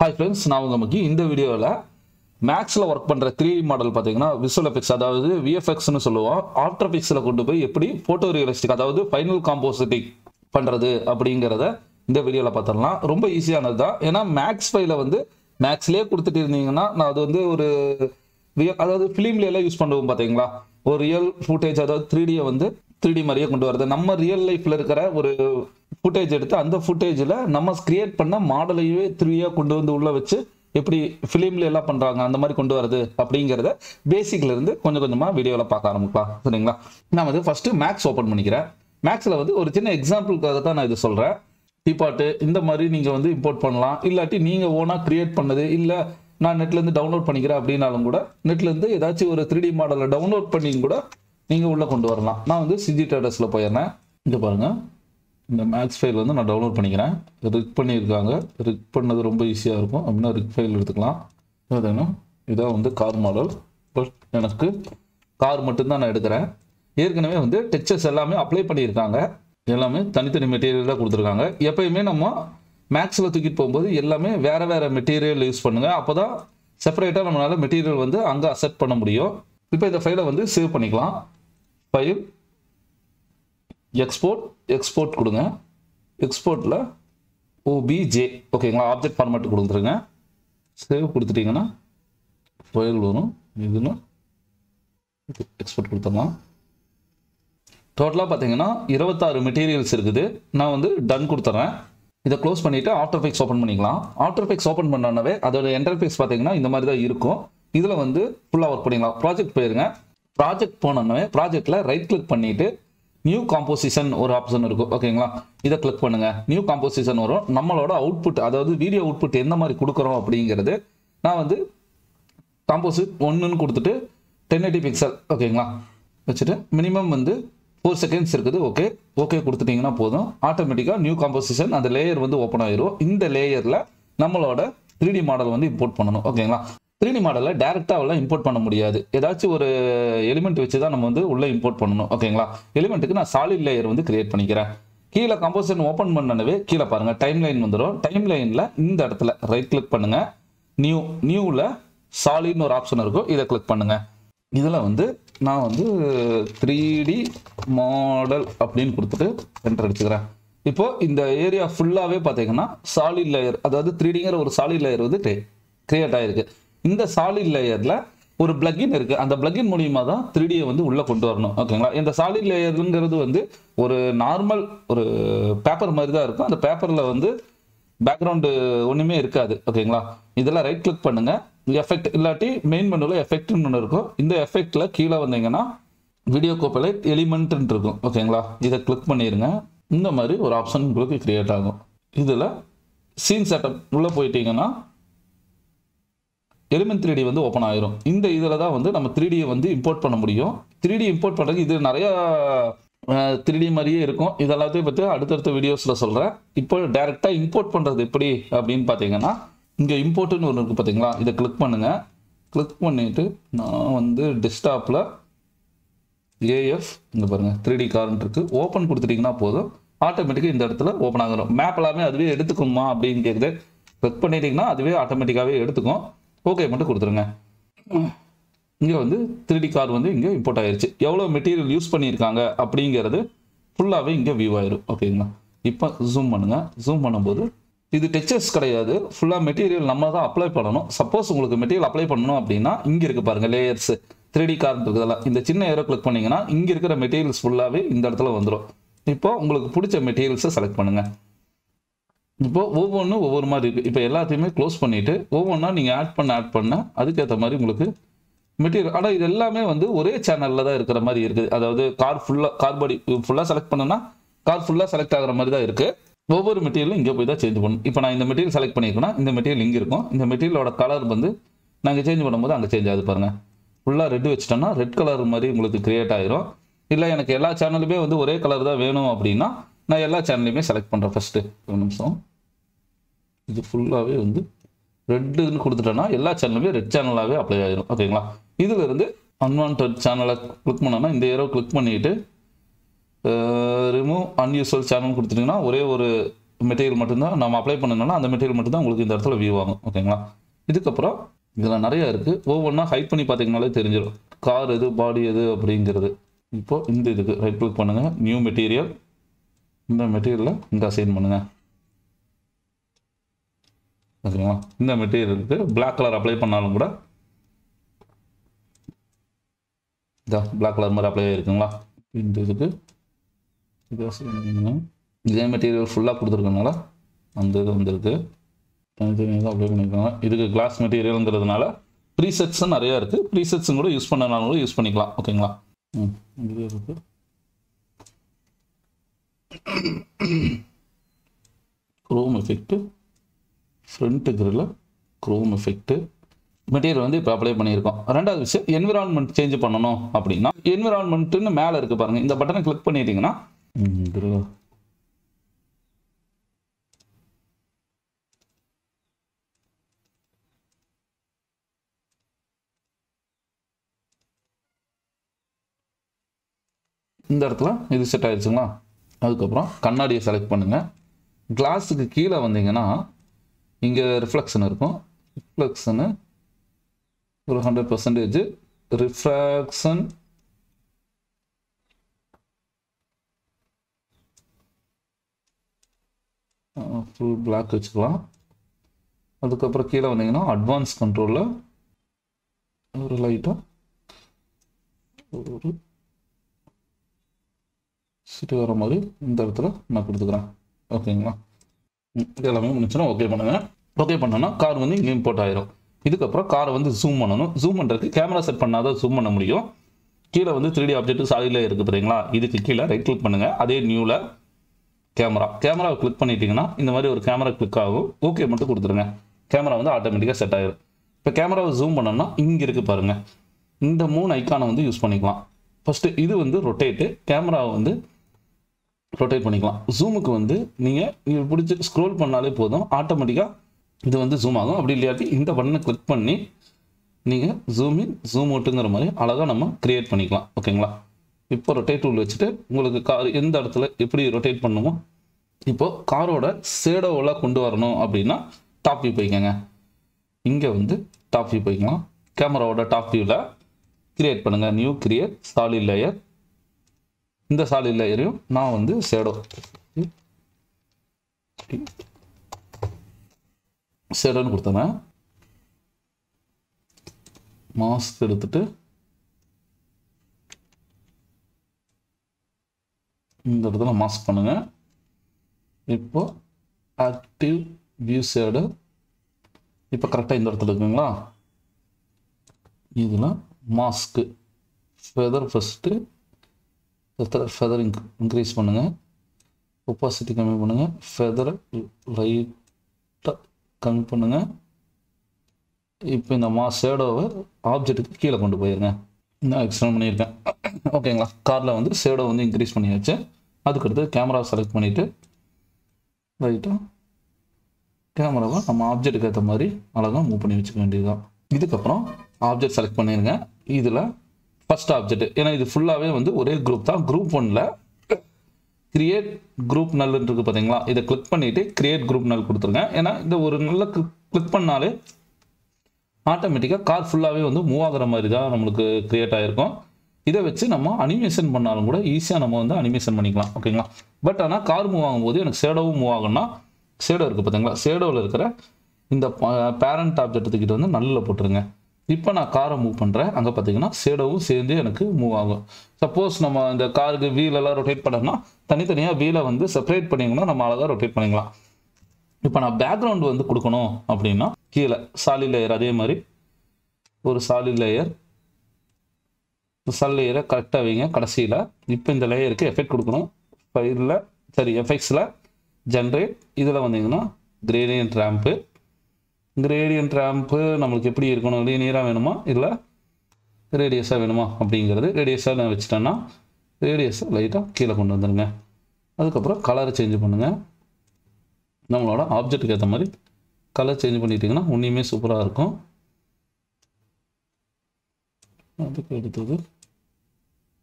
Hi friends நான் உங்க மக்கி இந்த வீடியோவில் மேக்ஸில் ஒர்க் பண்ணுற த்ரீ மாடல் பார்த்தீங்கன்னா விசுவல் எஃபெக்ட்ஸ் அதாவது விஎஃப்எக்ஸ்னு சொல்லுவோம் ஆஃப்டர் பிக்ஸில் கொண்டு போய் எப்படி ஃபோட்டோ ரியலிஸ்டிக் அதாவது ஃபைனல் காம்போசிட்டிக் பண்ணுறது அப்படிங்கிறத இந்த வீடியோவில் பார்த்துடலாம் ரொம்ப ஈஸியானது தான் ஏன்னா மேக்ஸ் ஃபைல வந்து மேக்ஸ்லேயே கொடுத்துட்டு இருந்தீங்கன்னா நான் அது வந்து ஒரு ரியல் அதாவது ஃபிலிம்ல எல்லாம் யூஸ் பண்ணுவோம் பார்த்தீங்களா ஒரு ரியல் ஃபுட்டேஜ் அதாவது த்ரீ டியை வந்து த்ரீ டி மாதிரியே கொண்டு வரது நம்ம ரியல் லைஃப்ல இருக்கிற ஒரு ஃபுட்டேஜ் எடுத்து அந்த ஃபுட்டேஜில் நம்ம கிரியேட் பண்ண மாடலையே த்ரீயாக கொண்டு வந்து உள்ள வச்சு எப்படி ஃபிலிம்ல எல்லாம் பண்றாங்க அந்த மாதிரி கொண்டு வரது அப்படிங்கிறத பேசிக்ல இருந்து கொஞ்சம் கொஞ்சமா வீடியோல பார்க்க ஆரம்பிக்கலாம் சரிங்களா நான் வந்து ஃபர்ஸ்ட் மேக்ஸ் ஓப்பன் பண்ணிக்கிறேன் மேக்ஸ்ல வந்து ஒரு சின்ன எக்ஸாம்பிளுக்காக தான் நான் இது சொல்றேன் டிபாட்டு இந்த மாதிரி நீங்க வந்து இம்போர்ட் பண்ணலாம் இல்லாட்டி நீங்க ஓனா கிரியேட் பண்ணது இல்ல நான் நெட்ல இருந்து டவுன்லோட் பண்ணிக்கிறேன் அப்படின்னாலும் கூட நெட்ல இருந்து ஏதாச்சும் ஒரு த்ரீ டி மாடலை டவுன்லோட் பண்ணி கூட நீங்க உள்ள கொண்டு வரலாம் நான் வந்து சிஜி ட்ரேடர்ஸ்ல போயிடுறேன் இங்க பாருங்க இந்த மேக்ஸ் ஃபைல் வந்து நான் டவுன்லோட் பண்ணிக்கிறேன் ரிக் பண்ணியிருக்காங்க ரிக் பண்ணது ரொம்ப ஈஸியாக இருக்கும் அப்படின்னா ரிக் ஃபைல் எடுத்துக்கலாம் அதுனா இதான் வந்து கார் மாடல் பட் எனக்கு கார் மட்டும்தான் நான் எடுக்கிறேன் ஏற்கனவே வந்து டெக்சர்ஸ் எல்லாமே அப்ளை பண்ணியிருக்காங்க எல்லாமே தனித்தனி மெட்டீரியலாக கொடுத்துருக்காங்க எப்பயுமே நம்ம மேக்ஸில் தூக்கிட்டு போகும்போது எல்லாமே வேற வேற மெட்டீரியல் யூஸ் பண்ணுங்க அப்போ தான் செப்பரேட்டாக நம்மளால மெட்டீரியல் வந்து அங்கே அசெட் பண்ண முடியும் இப்போ இந்த ஃபைலை வந்து சேவ் பண்ணிக்கலாம் ஃபைல் எக்ஸ்போர்ட் எக்ஸ்போர்ட் கொடுங்க எக்ஸ்போர்ட்டில் ஓபிஜே ஓகேங்களா ஆப்ஜெக்ட் ஃபார்மேட் கொடுத்துருங்க சேவ் கொடுத்துட்டீங்கன்னா ஃபைல் வரும் இதுன்னு எக்ஸ்போர்ட் கொடுத்துடலாம் டோட்டலாக பார்த்தீங்கன்னா இருபத்தாறு மெட்டீரியல்ஸ் இருக்குது நான் வந்து டன் கொடுத்துட்றேன் இதை க்ளோஸ் பண்ணிவிட்டு ஆஃப்டர் ஃபேக்ஸ் ஓப்பன் பண்ணிக்கலாம் ஆஃப்டர் ஃபேக்ஸ் ஓப்பன் பண்ணோன்னவே அதோட என்டர்ஃபேக்ஸ் பார்த்தீங்கன்னா இந்த மாதிரி தான் இருக்கும் இதில் வந்து ஃபுல்லாக ஒர்க் பண்ணிக்கலாம் ப்ராஜெக்ட் போயிருங்க ப்ராஜெக்ட் போனோன்னே ப்ராஜெக்டில் ரைட் கிளிக் பண்ணிவிட்டு நியூ காம்போசிஷன் ஒரு ஆப்ஷன் இருக்கும் ஓகேங்களா இதை கிளிக் பண்ணுங்க நியூ காம்போசிஷன் வரும் நம்மளோட அவுட்புட் அதாவது வீடியோ அவுட்புட் எந்த மாதிரி கொடுக்குறோம் அப்படிங்கிறது நான் வந்து காம்போசிட் ஒன்றுன்னு கொடுத்துட்டு டென் எயிட்டி பிக்சல் ஓகேங்களா வச்சுட்டு மினிமம் வந்து ஃபோர் செகண்ட்ஸ் இருக்குது ஓகே ஓகே கொடுத்துட்டீங்கன்னா போதும் ஆட்டோமேட்டிக்காக நியூ காம்போசிஷன் அந்த லேயர் வந்து ஓப்பன் ஆயிரும் இந்த லேயரில் நம்மளோட த்ரீ டி மாடல் வந்து இம்போர்ட் பண்ணணும் ஓகேங்களா த்ரீ டி மாடலில் டேரெக்டாகலாம் இம்போர்ட் பண்ண முடியாது ஏதாச்சும் ஒரு எலிமெண்ட் வச்சு தான் நம்ம வந்து உள்ளே இம்போர்ட் பண்ணணும் ஓகேங்களா எலிமெண்ட்டுக்கு நான் சாலிட் லேயர் வந்து கிரியேட் பண்ணிக்கிறேன் கீழே கம்போசிஷன் ஓப்பன் பண்ணனவே கீழே பாருங்க டைம் லைன் வந்துடும் டைம் லைனில் இந்த இடத்துல ரைட் கிளிக் பண்ணுங்க நியூ நியூவில் சாலிட்னு ஒரு ஆப்ஷன் இருக்கும் இதை கிளிக் பண்ணுங்க இதில் வந்து நான் வந்து த்ரீ டி மாடல் அப்படின்னு கொடுத்துட்டு என்டர் அடிச்சுக்கிறேன் இப்போ இந்த ஏரியா ஃபுல்லாகவே பார்த்தீங்கன்னா சாலிட் லேயர் அதாவது த்ரீ டிங்கிற ஒரு சாலிட் லேயர் வந்து கிரியேட் ஆயிருக்கு இந்த சாலிட் லேயரில் ஒரு பிளகின் இருக்கு அந்த பிளகின் மூலியமா தான் த்ரீ டியை வந்து உள்ள கொண்டு வரணும் ஓகேங்களா இந்த சாலிட் லேயருங்கிறது வந்து ஒரு நார்மல் ஒரு பேப்பர் மாதிரி தான் இருக்கும் அந்த பேப்பர்ல வந்து பேக்ரவுண்டு ஒன்றுமே இருக்காது ஓகேங்களா இதெல்லாம் ரைட் கிளிக் பண்ணுங்க எஃபெக்ட் இல்லாட்டி மெயின் மெனுவில் எஃபெக்ட்னு ஒன்று இருக்கும் இந்த எஃபெக்ட்ல கீழே வந்தீங்கன்னா வீடியோ கோப்பலைட் எலிமெண்ட்னு இருக்கும் ஓகேங்களா இதை கிளிக் பண்ணிடுங்க இந்த மாதிரி ஒரு ஆப்ஷன் உங்களுக்கு கிரியேட் ஆகும் இதில் சீன் செட்டப் உள்ளே போயிட்டீங்கன்னா எலிமெண்ட் த்ரீ டி வந்து ஓப்பன் ஆயிரும் இந்த இதில் தான் வந்து நம்ம த்ரீ டியை வந்து இம்போர்ட் பண்ண முடியும் த்ரீ டி இம்போர்ட் பண்ணுறது இது நிறைய த்ரீ டி மாதிரியே இருக்கும் இதெல்லாத்தையும் பற்றி அடுத்தடுத்த வீடியோஸில் சொல்கிறேன் இப்போ டேரெக்டாக இம்போர்ட் பண்ணுறது எப்படி அப்படின்னு பார்த்தீங்கன்னா இங்கே இம்போர்ட்டுன்னு ஒன்று இருக்குது பார்த்தீங்களா இதை கிளிக் பண்ணுங்கள் கிளிக் பண்ணிவிட்டு நான் வந்து டெஸ்க்டாப்பில் ஏஎஃப் இங்கே பாருங்கள் த்ரீ டி கார்னு இருக்குது ஓப்பன் கொடுத்துட்டிங்கன்னா போதும் ஆட்டோமேட்டிக்காக இந்த இடத்துல ஓப்பன் ஆகிரும் மேப் எல்லாமே அதுவே எடுத்துக்குமா அப்படின்னு கேட்குது கிளிக் பண்ணிட்டீங்கன்னா அதுவே ஆட்டோமேட்டிக்காகவே எடுத்துக்கும் ஓகே மட்டும் கொடுத்துருங்க இங்கே வந்து த்ரீ டி கார் வந்து இங்கே இம்போர்ட் ஆயிருச்சு எவ்வளோ மெட்டீரியல் யூஸ் பண்ணியிருக்காங்க அப்படிங்கிறது ஃபுல்லாகவே இங்கே வியூ ஆயிரும் ஓகேங்களா இப்போ ஜூம் பண்ணுங்க ஜூம் பண்ணும்போது இது டெக்சர்ஸ் கிடையாது ஃபுல்லாக மெட்டீரியல் நம்ம தான் அப்ளை பண்ணணும் சப்போஸ் உங்களுக்கு மெட்டீரியல் அப்ளை பண்ணணும் அப்படின்னா இங்கே இருக்கு பாருங்க லேயர்ஸ் த்ரீ டி கார் இருக்குதெல்லாம் இந்த சின்ன ஏரோ கிளிக் பண்ணீங்கன்னா இங்கே இருக்கிற மெட்டீரியல்ஸ் ஃபுல்லாகவே இந்த இடத்துல வந்துடும் இப்போ உங்களுக்கு பிடிச்ச மெட்டீரியல்ஸை செலக்ட் பண்ணுங்க இப்போ ஒவ்வொன்றும் ஒவ்வொரு மாதிரி இருக்குது இப்போ எல்லாத்தையுமே க்ளோஸ் பண்ணிவிட்டு ஒவ்வொன்றா நீங்கள் ஆட் பண்ண ஆட் பண்ண அதுக்கேற்ற மாதிரி உங்களுக்கு மெட்டீரியல் ஆனால் இது எல்லாமே வந்து ஒரே சேனலில் தான் இருக்கிற மாதிரி இருக்குது அதாவது கார் ஃபுல்லாக கார் பாடி ஃபுல்லாக செலக்ட் பண்ணனா கார் ஃபுல்லாக செலக்ட் ஆகிற மாதிரி தான் இருக்குது ஒவ்வொரு மெட்டீரியலும் இங்கே போய் தான் சேஞ்ச் பண்ணணும் இப்போ நான் இந்த மெட்டீரியல் செலக்ட் பண்ணியிருக்கேன்னா இந்த மெட்டீரியல் இங்கே இருக்கும் இந்த மெட்டீரியலோட கலர் வந்து நாங்கள் சேஞ்ச் பண்ணும்போது அங்கே சேஞ்ச் ஆகுது பாருங்கள் ஃபுல்லாக ரெட் வச்சுட்டோன்னா ரெட் கலர் மாதிரி உங்களுக்கு கிரியேட் ஆயிரும் இல்லை எனக்கு எல்லா சேனலுமே வந்து ஒரே கலர் தான் வேணும் அப்படின்னா நான் எல்லா சேனலையுமே செலக்ட் பண்ணுறேன் ஃபஸ்ட்டு ஒரு நிமிஷம் இது ஃபுல்லாகவே வந்து ரெட்டுன்னு கொடுத்துட்டோன்னா எல்லா சேனலுமே ரெட் சேனலாகவே அப்ளை ஆயிரும் ஓகேங்களா இதில் இருந்து அன்வான்ட் சேனலை கிளிக் பண்ணோன்னா இந்த ஏரோ கிளிக் பண்ணிட்டு ரிமூவ் அன்யூஸ்வல் சேனல் கொடுத்துட்டிங்கன்னா ஒரே ஒரு மெட்டீரியல் மட்டும்தான் நம்ம அப்ளை பண்ணனால அந்த மெட்டீரியல் மட்டும்தான் உங்களுக்கு இந்த இடத்துல வியூ ஆகும் ஓகேங்களா இதுக்கப்புறம் இதில் நிறைய இருக்குது ஒவ்வொன்றா ஹைட் பண்ணி பார்த்தீங்கனாலே தெரிஞ்சிடும் கார் எது பாடி எது அப்படிங்கிறது இப்போ இந்த இதுக்கு ரைட் கிளிக் பண்ணுங்கள் நியூ மெட்டீரியல் இந்த மெட்டீரியலை இங்கே அசைன் பண்ணுங்கள் ஓகேங்களா இந்த மெட்டீரியலுக்கு பிளாக் கலர் அப்ளை பண்ணாலும் கூட இதா பிளாக் கலர் மாதிரி அப்ளை ஆயிருக்குங்களா இந்த இதுக்கு இது assign பண்ணுங்க. இதே மெட்டீரியல் ஃபுல்லாக கொடுத்துருக்கனால அந்த இது வந்திருக்கு தனித்தனியாக அப்ளை பண்ணிக்கலாம் இதுக்கு கிளாஸ் மெட்டீரியலுங்கிறதுனால ப்ரீசெட்ஸும் நிறையா இருக்குது ப்ரீசெட்ஸும் கூட யூஸ் பண்ணனாலும் கூட யூஸ் பண்ணிக்கலாம் ஓகேங்களா ம் இது இருக்கு chrome effect front grill chrome effect material வந்து இப்போ அப்ளை பண்ணியிருக்கோம் ரெண்டாவது விஷயம் என்விரான்மெண்ட் சேஞ்ச் பண்ணணும் அப்படின்னா என்விரான்மெண்ட்டுன்னு மேலே இருக்குது பாருங்கள் இந்த பட்டனை கிளிக் பண்ணிட்டீங்கன்னா ம், grill. இந்த இடத்துல இது செட் ஆயிடுச்சுங்களா அதுக்கப்புறம் கண்ணாடியை செலக்ட் பண்ணுங்கள் கிளாஸுக்கு கீழே வந்தீங்கன்னா இங்கே ரிஃப்ளெக்ஷன் இருக்கும் ரிஃப்ளெக்ஷனு ஒரு hundred percentage refraction full black வச்சுக்கலாம் அதுக்கப்புறம் கீழே வந்தீங்கன்னா அட்வான்ஸ் கண்ட்ரோலில் ஒரு லைட்டாக ஒரு சிட்டு வர மாதிரி இந்த இடத்துல நான் கொடுத்துக்கிறேன் ஓகேங்களா ம், இது எல்லாமே முடிச்சுன்னா ஓகே பண்ணுங்க ஓகே பண்ணோன்னா கார் வந்து இங்கே இம்போர்ட் ஆயிரும் இதுக்கப்புறம் காரை வந்து ஜூம் பண்ணணும் ஜூம் பண்ணுறதுக்கு கேமரா செட் பண்ணாதான் ஜூம் பண்ண முடியும் கீழே வந்து த்ரீ டி ஆப்ஜெக்ட் சாலியில் இருக்குது பார்த்தீங்களா இதுக்கு கீழே ரைட் கிளிக் பண்ணுங்கள் அதே நியூவில் கேமரா கேமராவை கிளிக் பண்ணிட்டீங்கன்னா இந்த மாதிரி ஒரு கேமரா கிளிக் ஆகும் ஓகே மட்டும் கொடுத்துருங்க கேமரா வந்து ஆட்டோமேட்டிக்காக செட் ஆயிடும் இப்போ கேமராவை ஜூம் பண்ணோம்னா இங்கே இருக்குது பாருங்கள் இந்த மூணு ஐக்கானை வந்து யூஸ் பண்ணிக்கலாம் ஃபஸ்ட்டு இது வந்து ரொட்டேட்டு கேமராவை வந்து ரொட்டேட் பண்ணிக்கலாம் ஜூமுக்கு வந்து நீங்கள் இது பிடிச்சி ஸ்க்ரோல் பண்ணாலே போதும் ஆட்டோமேட்டிக்காக இது வந்து ஜூம் ஆகும் அப்படி இல்லாட்டி இந்த பட்டனை கிளிக் பண்ணி நீங்கள் ஜூம் இன் ஜூம் அவுட்டுங்கிற மாதிரி அழகாக நம்ம கிரியேட் பண்ணிக்கலாம் ஓகேங்களா இப்போ ரொட்டேட் டூல் வச்சுட்டு உங்களுக்கு கார் எந்த இடத்துல எப்படி ரொட்டேட் பண்ணுமோ இப்போ காரோட சேடோவெல்லாம் கொண்டு வரணும் அப்படின்னா டாப் வியூ போய்க்கங்க இங்கே வந்து டாப் வியூ போய்க்கலாம் கேமராவோட டாப் வியூவில் கிரியேட் பண்ணுங்கள் நியூ கிரியேட் சாலிட் லேயர் இந்த சாலிட் லேயரையும் நான் வந்து ஷேடோ ஷேடோன்னு கொடுத்தேன் மாஸ்க் எடுத்துட்டு இந்த இடத்துல மாஸ்க் பண்ணுங்க இப்போ ஆக்டிவ் வியூ ஷேடு இப்போ கரெக்டாக இந்த இடத்துல இருக்குங்களா இதில் mask feather first feather increase பண்ணுங்கள் ஒப்பாசிட்டி கம்மி பண்ணுங்கள் ஃபெதரை லைட்டாக கம்மி பண்ணுங்கள் இப்போ இந்த மா ஷேடோவை ஆப்ஜெக்ட்டுக்கு கீழே கொண்டு போயிருங்க நான் எக்ஸ்டெண்ட் பண்ணியிருக்கேன் ஓகேங்களா காரில் வந்து ஷேடோ வந்து இன்க்ரீஸ் பண்ணியாச்சு அதுக்கடுத்து கேமராவை செலக்ட் பண்ணிவிட்டு ரைட்டாக கேமராவை நம்ம ஆப்ஜெக்ட்டுக்கு ஏற்ற மாதிரி அழகாக மூவ் பண்ணி வச்சுக்க வேண்டியதுதான் இதுக்கப்புறம் ஆப்ஜெக்ட் செலக்ட் பண்ணிடுங்க இதில் ஃபர்ஸ்ட் ஆப்ஜெக்ட் ஏன்னா இது ஃபுல்லாகவே வந்து ஒரே குரூப் தான் குரூப் ஒன்ல கிரியேட் குரூப் நல் இருக்கு பார்த்தீங்களா இதை கிளிக் பண்ணிட்டு கிரியேட் குரூப் நல் கொடுத்துருங்க ஏன்னா இந்த ஒரு நல்ல கிளிக் பண்ணாலே ஆட்டோமேட்டிக்காக கார் ஃபுல்லாகவே வந்து மூவ் ஆகுற மாதிரி தான் நம்மளுக்கு கிரியேட் ஆகிருக்கும் இதை வச்சு நம்ம அனிமேஷன் பண்ணாலும் கூட ஈஸியாக நம்ம வந்து அனிமேஷன் பண்ணிக்கலாம் ஓகேங்களா பட் ஆனால் கார் மூவ் ஆகும்போது எனக்கு சேடோவும் மூவ் ஆகும்னா சேடோ இருக்குது பார்த்தீங்களா சேடோவில் இருக்கிற இந்த பேரண்ட் ஆப்ஜெக்ட்டுக்கிட்ட வந்து நல்ல போட்டுருங்க இப்போ நான் காரை மூவ் பண்ணுறேன் அங்கே பார்த்தீங்கன்னா சேடோவும் சேர்ந்து எனக்கு மூவ் ஆகும் சப்போஸ் நம்ம இந்த காருக்கு வீலெல்லாம் ரொட்டேட் பண்ணோம்னா தனித்தனியாக வீலை வந்து செப்பரேட் பண்ணிங்கன்னா நம்ம அழகாக ரொட்டேட் பண்ணிக்கலாம் இப்போ நான் பேக்ரவுண்ட் வந்து கொடுக்கணும் அப்படின்னா கீழே சாலி லேயர் அதே மாதிரி ஒரு சாலி லேயர் சாலி லேயரை கரெக்டாக வைங்க கடைசியில் இப்போ இந்த லேயருக்கு எஃபெக்ட் கொடுக்கணும் ஃபைலில் சரி எஃபெக்ட்ஸில் ஜென்ரேட் இதில் வந்தீங்கன்னா கிரேடியன்ட் ரேம்ப்பு கிரேடியன்ட் ரேம்ப்பு நம்மளுக்கு எப்படி இருக்கணும் லீனியராக வேணுமா இல்லை ரேடியஸாக வேணுமா அப்படிங்கிறது ரேடியஸாக நான் வச்சுட்டேன்னா ரேடியஸை லைட்டாக கீழே கொண்டு வந்துடுங்க அதுக்கப்புறம் கலரை சேஞ்ச் பண்ணுங்கள் நம்மளோட ஆப்ஜெக்ட்டுக்கு ஏற்ற மாதிரி கலர் சேஞ்ச் பண்ணிட்டீங்கன்னா உன்னையுமே சூப்பராக இருக்கும் அதுக்கு அடுத்தது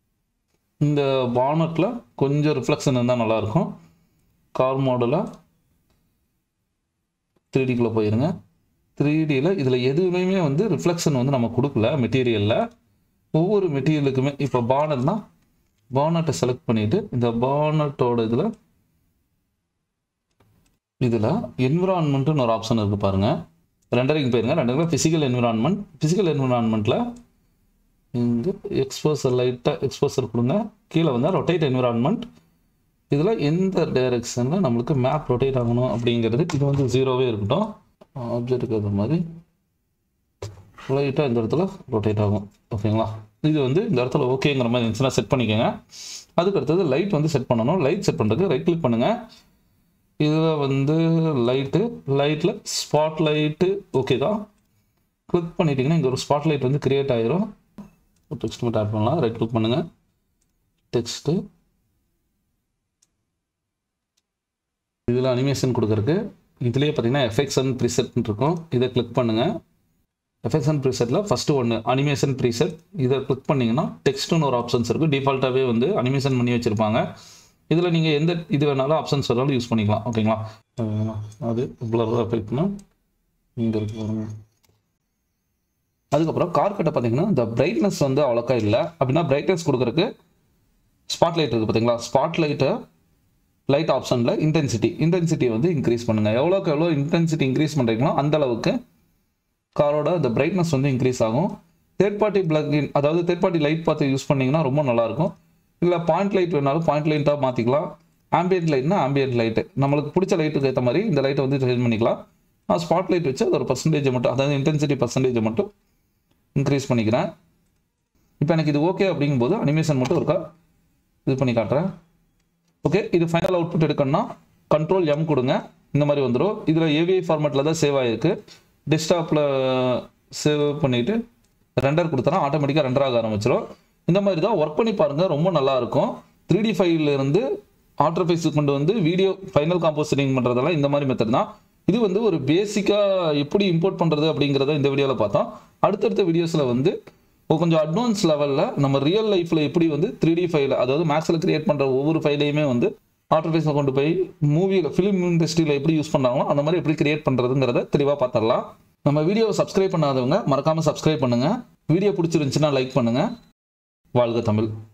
இந்த பானட்டில் கொஞ்சம் ரிஃப்ளெக்ஷன் இருந்தால் நல்லாயிருக்கும் கார் மாடலில் த்ரீ டிக்குள்ளே போயிருங்க த்ரீ டியில் இதில் எதுவுமே வந்து ரிஃப்ளெக்ஷன் வந்து நம்ம கொடுக்கல மெட்டீரியலில் ஒவ்வொரு மெட்டீரியலுக்குமே இப்போ பானட்னா பானட்டை செலக்ட் பண்ணிவிட்டு இந்த பானட்டோட இதில் இதில் என்விரான்மெண்ட்டுன்னு ஒரு ஆப்ஷன் இருக்குது பாருங்கள் ரெண்டரைக்கு போயிருங்க ரெண்டரைக்கு ஃபிசிக்கல் என்விரான்மெண்ட் ஃபிசிக்கல் என்விரான்மெண்ட்டில் இந்த எக்ஸ்போசர் லைட்டாக எக்ஸ்போசர் கொடுங்க கீழே வந்து ரொட்டேட் என்விரான்மெண்ட் இதில் எந்த டைரெக்ஷனில் நம்மளுக்கு மேப் ரொட்டேட் ஆகணும் அப்படிங்கிறது இது வந்து ஜீரோவே இருக்கட்டும் ஆப்ஜெக்ட்டுக்கு அது மாதிரி லைட்டாக இந்த இடத்துல ரொட்டேட் ஆகும் ஓகேங்களா இது வந்து இந்த இடத்துல ஓகேங்கிற மாதிரி இருந்துச்சுன்னா செட் பண்ணிக்கோங்க அதுக்கு அடுத்தது லைட் வந்து செட் பண்ணணும் லைட் செட் பண்ணுறதுக்கு ரைட் கிளிக் பண்ணுங்கள் இதில் வந்து லைட்டு லைட்டில் ஸ்பாட் லைட்டு ஓகே தான் கிளிக் பண்ணிட்டீங்கன்னா இங்கே ஒரு ஸ்பாட் லைட் வந்து கிரியேட் ஆயிரும் டெக்ஸ்ட் மட்டும் ஆட் பண்ணலாம் ரைட் கிளிக் பண்ணுங்கள் டெக்ஸ்ட்டு இதில் அனிமேஷன் கொடுக்குறக்கு இதுலேயே பார்த்தீங்கன்னா எஃபெக்ட்ஸ் அண்ட் ப்ரீசெட்னு இருக்கும் இதை கிளிக் பண்ணுங்கள் எஃபெக்ட்ஸ் அண்ட் ப்ரீசெட்டில் ஃபஸ்ட்டு ஒன்று அனிமேஷன் ப்ரீசெட் இதை கிளிக் பண்ணிங்கன்னா டெக்ஸ்ட்னு ஒரு ஆப்ஷன்ஸ் இருக்குது டிஃபால்ட்டாகவே வந்து அனிமேஷன் பண்ணி வச்சுருப்பாங்க இதில் நீங்கள் எந்த இது வேணாலும் ஆப்ஷன்ஸ் வேணாலும் யூஸ் பண்ணிக்கலாம் ஓகேங்களா அது பிளர் எஃபெக்ட்னா இங்கே இருக்கு பாருங்க அதுக்கப்புறம் கார் கட்டை பார்த்தீங்கன்னா இந்த பிரைட்னஸ் வந்து அவ்வளோக்கா இல்லை அப்படின்னா பிரைட்னஸ் கொடுக்குறக்கு ஸ்பாட் லைட் இருக்குது பார்த்தீங்களா ஸ்பாட் லைட்டை லைட் ஆப்ஷனில் இன்டென்சிட்டி இன்டென்சிட்டி வந்து இன்க்ரீஸ் பண்ணுங்கள் எவ்வளோக்கு எவ்வளோ இன்டென்சிட்டி இன்க்ரீஸ் பண்ணுறீங்களோ அந்த அளவுக்கு காரோட இந்த பிரைட்னஸ் வந்து இன்க்ரீஸ் ஆகும் தேர்ட் பார்ட்டி பிளக்இன் அதாவது தேர்ட் பார்ட்டி லைட் பார்த்து யூஸ் பண்ணிங்கன்னா ரொம்ப நல்லாயிருக்கும் இல்லை பாயிண்ட் லைட் வேணாலும் பாயிண்ட் லைட்டாக மாற்றிக்கலாம் ஆம்பியன்ட் லைட்னா ஆம்பியன்ட் லைட்டு நம்மளுக்கு பிடிச்ச லைட்டுக்கு ஏற்ற மாதிரி இந்த லைட்டை வந்து சேஞ்ச் பண்ணிக்கலாம் நான் ஸ்பாட் லைட் வச்சு அது ஒரு பர்சன்டேஜை மட்டும் அதாவது இன்டென்சிட்டி பர்சன்டேஜை மட்டும் இன்க்ரீஸ் பண்ணிக்கிறேன் இப்போ எனக்கு இது ஓகே அப்படிங்கும்போது அனிமேஷன் மட்டும் இருக்கா இது பண்ணி காட்டுறேன் ஓகே இது ஃபைனல் அவுட்புட் எடுக்கணும்னா கண்ட்ரோல் எம் கொடுங்க இந்த மாதிரி வந்துடும் இதில் ஏவிஐ ஃபார்மேட்டில் தான் சேவ் ஆகிருக்கு டெஸ்க்டாப்பில் சேவ் பண்ணிவிட்டு ரெண்டர் கொடுத்தனா ஆட்டோமேட்டிக்காக ரெண்டர் ஆக ஆரம்பிச்சிடும் இந்த மாதிரி தான் ஒர்க் பண்ணி பாருங்கள் ரொம்ப நல்லா இருக்கும் த்ரீ டி இருந்து ஆட்டர் ஃபேஸுக்கு கொண்டு வந்து வீடியோ ஃபைனல் காம்போசிட்டிங் பண்ணுறதெல்லாம் இந்த மாதிரி மெத்தட் தான் இது வந்து ஒரு பேசிக்காக எப்படி இம்போர்ட் பண்ணுறது அப்படிங்கிறத இந்த வீடியோவில் பார்த்தோம் அடுத்தடுத்த வீடியோஸில் வந்து கொஞ்சம் அட்வான்ஸ் லெவலில் நம்ம ரியல் லைஃப்பில் எப்படி வந்து த்ரீ டி ஃபைல் அதாவது மேக்ஸில் கிரியேட் பண்ணுற ஒவ்வொரு ஃபைலையுமே வந்து ஆட்டர் ஃபேஸில் கொண்டு போய் மூவியில் ஃபிலிம் இண்டஸ்ட்ரியில் எப்படி யூஸ் பண்ணாங்களோ அந்த மாதிரி எப்படி கிரியேட் பண்ணுறதுங்கிறத தெளிவாக பார்த்துடலாம் நம்ம வீடியோவை சப்ஸ்கிரைப் பண்ணாதவங்க மறக்காமல் சப்ஸ்கிரைப் பண்ணுங்கள் வீடியோ பிடிச்சிருந்துச்சுன்னா லைக் பண்ணுங்கள் வாழ்க தமிழ்